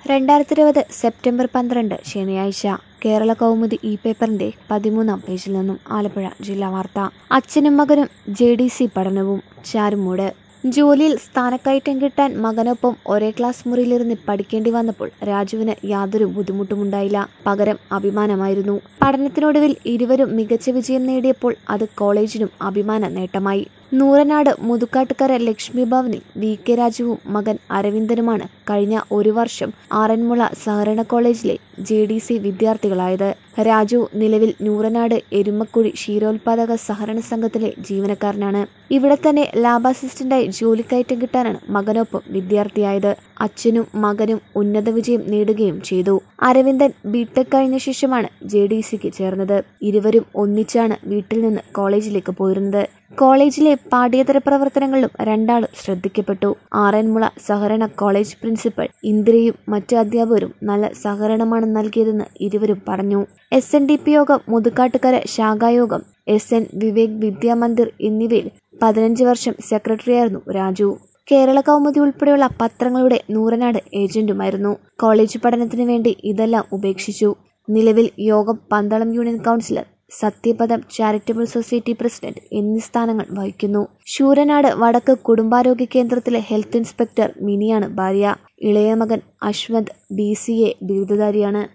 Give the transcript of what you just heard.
രണ്ടായിരത്തി ഇരുപത് സെപ്റ്റംബർ പന്ത്രണ്ട് ശനിയാഴ്ച കേരള കൗമുദി ഇ പേപ്പറിന്റെ പതിമൂന്നാം പേജിൽ നിന്നും ആലപ്പുഴ ജില്ലാ വാർത്ത അച്ഛനും മകനും ജെ ഡി സി പഠനവും ചാരുമൂട് ജോലിയിൽ സ്ഥാനക്കയറ്റം കിട്ടാൻ മകനൊപ്പം ഒരേ ക്ലാസ് മുറിയിലിരുന്ന് പഠിക്കേണ്ടി വന്നപ്പോൾ രാജുവിന് യാതൊരു ബുദ്ധിമുട്ടുമുണ്ടായില്ല പകരം അഭിമാനമായിരുന്നു പഠനത്തിനൊടുവിൽ ഇരുവരും മികച്ച വിജയം നേടിയപ്പോൾ അത് കോളേജിനും അഭിമാന നേട്ടമായി നൂറനാട് മുതുക്കാട്ടുകര ലക്ഷ്മി ഭവനിൽ വി കെ രാജുവും മകൻ അരവിന്ദനുമാണ് കഴിഞ്ഞ ഒരു വർഷം ആറന്മുള സഹകരണ കോളേജിലെ ജെ ഡി സി വിദ്യാർത്ഥികളായത് രാജു നിലവിൽ നൂറനാട് എരുമക്കുഴി ക്ഷീരോത്പാദക സഹകരണ സംഘത്തിലെ ജീവനക്കാരനാണ് ഇവിടെ തന്നെ ലാബ് അസിസ്റ്റന്റായി ജോലിക്കയറ്റം കിട്ടാനാണ് മകനൊപ്പം വിദ്യാർത്ഥിയായത് അച്ഛനും മകനും ഉന്നത വിജയം നേടുകയും ചെയ്തു അരവിന്ദൻ ബിടെക് കഴിഞ്ഞ ശേഷമാണ് ജെ ഡി സിക്ക് ചേർന്നത് ഇരുവരും ഒന്നിച്ചാണ് വീട്ടിൽ നിന്ന് കോളേജിലേക്ക് പോയിരുന്നത് കോളേജിലെ പാഠ്യേതര പ്രവർത്തനങ്ങളിലും രണ്ടാളും ശ്രദ്ധിക്കപ്പെട്ടു ആറന്മുള സഹകരണ കോളേജ് പ്രിൻസിപ്പൽ ഇന്ദിരയും മറ്റു അധ്യാപകരും നല്ല സഹകരണമാണ് നൽകിയതെന്ന് ഇരുവരും പറഞ്ഞു എസ് എൻ ഡി പി യോഗം മുതുകാട്ടുകര ശാഖായോഗം എസ് എൻ വിവേക് വിദ്യാമന്ദിർ എന്നിവയിൽ പതിനഞ്ച് വർഷം സെക്രട്ടറിയായിരുന്നു രാജു കേരള കൗമുദി ഉൾപ്പെടെയുള്ള പത്രങ്ങളുടെ നൂറനാട് ഏജന്റുമായിരുന്നു കോളേജ് പഠനത്തിനു വേണ്ടി ഇതെല്ലാം ഉപേക്ഷിച്ചു നിലവിൽ യോഗം Pandalam union councillor Sathyapadam charitable society president എന്നീ സ്ഥാനങ്ങൾ വഹിക്കുന്നു ശൂരനാട് വടക്ക് കുടുംബാരോഗ്യ കേന്ദ്രത്തിലെ ഹെൽത്ത് ഇൻസ്പെക്ടർ മിനിയാണ് ഭാര്യ ഇളയ മകൻ അശ്വന്ത് ബി സി എ ബിരുദധാരിയാണ്